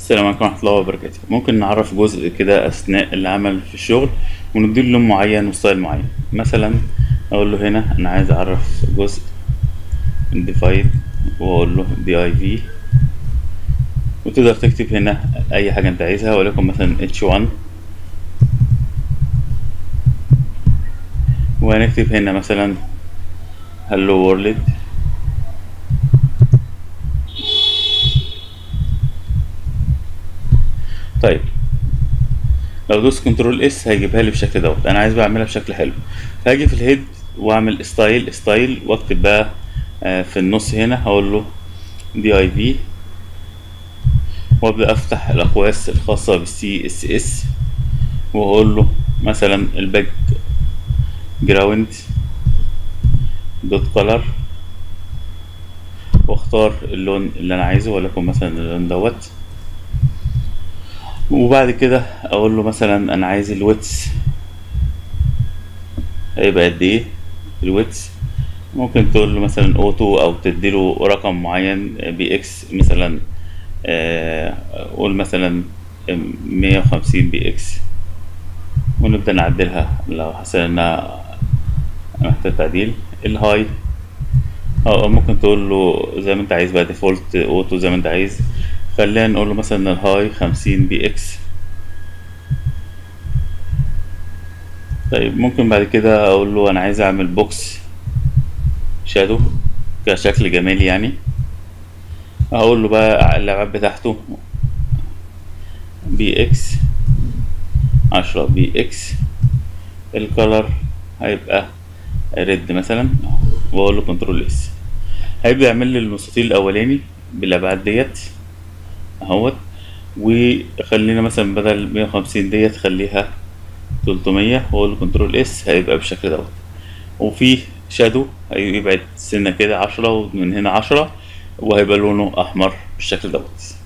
السلام عليكم ورحمة الله وبركاته ممكن نعرف جزء كده أثناء العمل في الشغل ونديله لون معين وستايل معين مثلا أقول له هنا أنا عايز أعرف جزء divide وأقول له div وتقدر تكتب هنا أي حاجة أنت عايزها وليكن مثلا h1 وهنكتب هنا مثلا hello world طيب لو دوست كنترول اس هيجيبها لي بالشكل دوت انا عايز بقى اعملها بشكل حلو فهاجي في الهيد واعمل ستايل ستايل واكتب بقى آه، في النص هنا هقول له دي اي في وابدا افتح الاقواس الخاصه بالسي اس اس واقول له مثلا الباك جراوند دوت كولر واختار اللون اللي انا عايزه وليكن مثلا اللون دوت وبعد كده اقول له مثلا انا عايز الويتس هيبقى قد ايه الويتس ممكن تقول له مثلا اوتو او تديله رقم معين بي اكس مثلا آه، قول مثلا مية وخمسين بي اكس ونبدأ نعدلها لو حسينا انها محتاج تعديل الهاي اه ممكن تقول له زي ما انت عايز بقى ديفولت اوتو زي ما انت عايز خلينا نقول له مثلا الهاي خمسين بي اكس طيب ممكن بعد كده اقول له انا عايز اعمل بوكس شادو كشكل جمالي يعني هقول له بقى الابعاد بتاعته بي اكس عشرة بي اكس الكولر هيبقى ريد مثلا واقول له كنترول اس هيبدأ يعمل لي المستطيل الاولاني بالابعاد ديت اهوت وخلينا مثلا بدل 150 ديت خليها 300 واقول له كنترول اس هيبقى بالشكل دوت وفي شادو هيبعد سنة كده عشرة ومن هنا عشرة وهيبقى لونه أحمر بالشكل دوت